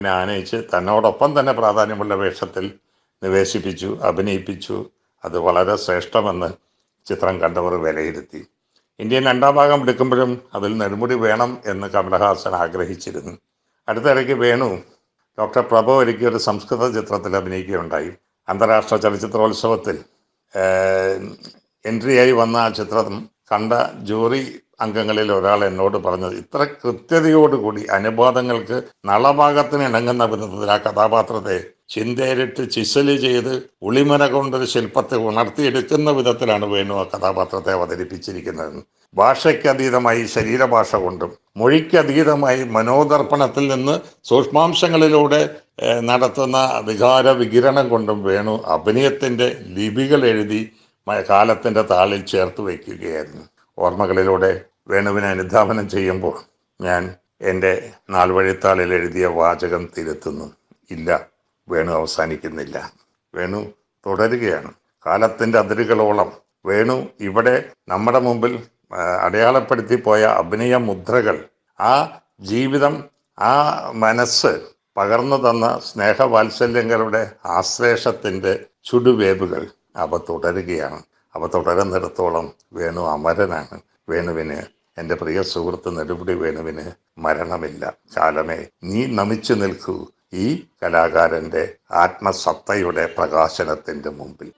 എന്നെ ആനയിച്ച് തന്നോടൊപ്പം തന്നെ പ്രാധാന്യമുള്ള വേഷത്തിൽ നിവേശിപ്പിച്ചു അഭിനയിപ്പിച്ചു അത് വളരെ ശ്രേഷ്ഠമെന്ന് ചിത്രം കണ്ടവർ വിലയിരുത്തി ഇന്ത്യൻ രണ്ടാം ഭാഗം എടുക്കുമ്പോഴും അതിൽ നെടുമുടി വേണം എന്ന് കമലഹാസൻ ആഗ്രഹിച്ചിരുന്നു അടുത്തിടയ്ക്ക് വേണു ഡോക്ടർ പ്രഭു ഒരുക്കിയ ഒരു സംസ്കൃത ചിത്രത്തിൽ അഭിനയിക്കുകയുണ്ടായി അന്താരാഷ്ട്ര ചലച്ചിത്രോത്സവത്തിൽ എൻട്രിയായി വന്ന ആ ചിത്രം കണ്ട ജൂറി അംഗങ്ങളിൽ ഒരാൾ എന്നോട് പറഞ്ഞത് ഇത്ര കൃത്യതയോടുകൂടി അനുപാതങ്ങൾക്ക് നളഭാഗത്തിന് ഇണങ്ങുന്ന വിധത്തിൽ ആ കഥാപാത്രത്തെ ചിന്തയിലിട്ട് ചിസല് ചെയ്ത് ഉളിമന കൊണ്ടൊരു ശില്പത്തെ ഉണർത്തിയെടുക്കുന്ന വിധത്തിലാണ് വേണു ആ കഥാപാത്രത്തെ അവതരിപ്പിച്ചിരിക്കുന്നത് ഭാഷയ്ക്കതീതമായി ശരീരഭാഷ കൊണ്ടും മൊഴിക്കതീതമായി മനോദർപ്പണത്തിൽ നിന്ന് സൂക്ഷ്മാംശങ്ങളിലൂടെ ഏഹ്, നടത്തുന്ന വികാര വികിരണം കൊണ്ടും വേണു അഭിനയത്തിൻ്റെ ലിപികൾ എഴുതി മ- കാലത്തിൻ്റെ താളിൽ ചേർത്ത് വയ്ക്കുകയായിരുന്നു ഓർമ്മകളിലൂടെ വേണുവിനെ അനുധാവനം ചെയ്യുമ്പോൾ ഞാൻ എൻ്റെ നാൾവഴിത്താളിൽ എഴുതിയ വാചകം തിരുത്തുന്നു ഇല്ല വേണു അവസാനിക്കുന്നില്ല വേണു തുടരുകയാണ് കാലത്തിൻ്റെ അതിരുകളോളം വേണു ഇവിടെ നമ്മുടെ മുമ്പിൽ ആ, അടയാളപ്പെടുത്തി പോയ അഭിനയ മുദ്രകൾ ആ ജീവിതം ആ മനസ്സ് പകർന്നു തന്ന സ്നേഹവാത്സല്യങ്ങളുടെ ആശ്ലേഷത്തിൻ്റെ ചുടുവേബുകൾ അവ തുടരുകയാണ് അവ തുടരുന്നിടത്തോളം വേണു അമരനാണ് വേണുവിന് എൻ്റെ പ്രിയ സുഹൃത്ത് നെടുമുടി വേണുവിന് മരണമില്ല കാലമേ നീ നമിച്ചു നിൽക്കൂ ഈ കലാകാരൻ്റെ ആത്മസത്തയുടെ പ്രകാശനത്തിൻ്റെ മുമ്പിൽ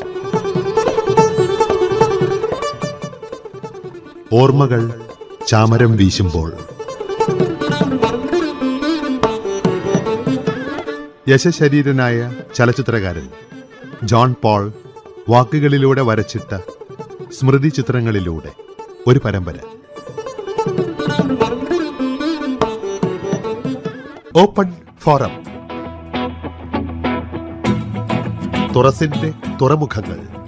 ഓർമ്മകൾ ചാമരം വീശുമ്പോൾ യശശരീരനായ ചലച്ചിത്രകാരൻ ജോൺ പോൾ വാക്കുകളിലൂടെ വരച്ചിട്ട സ്മൃതി ചിത്രങ്ങളിലൂടെ ഒരു പരമ്പര ഓപ്പൺ ഫോറം തുറസിന്റെ തുറമുഖങ്ങൾ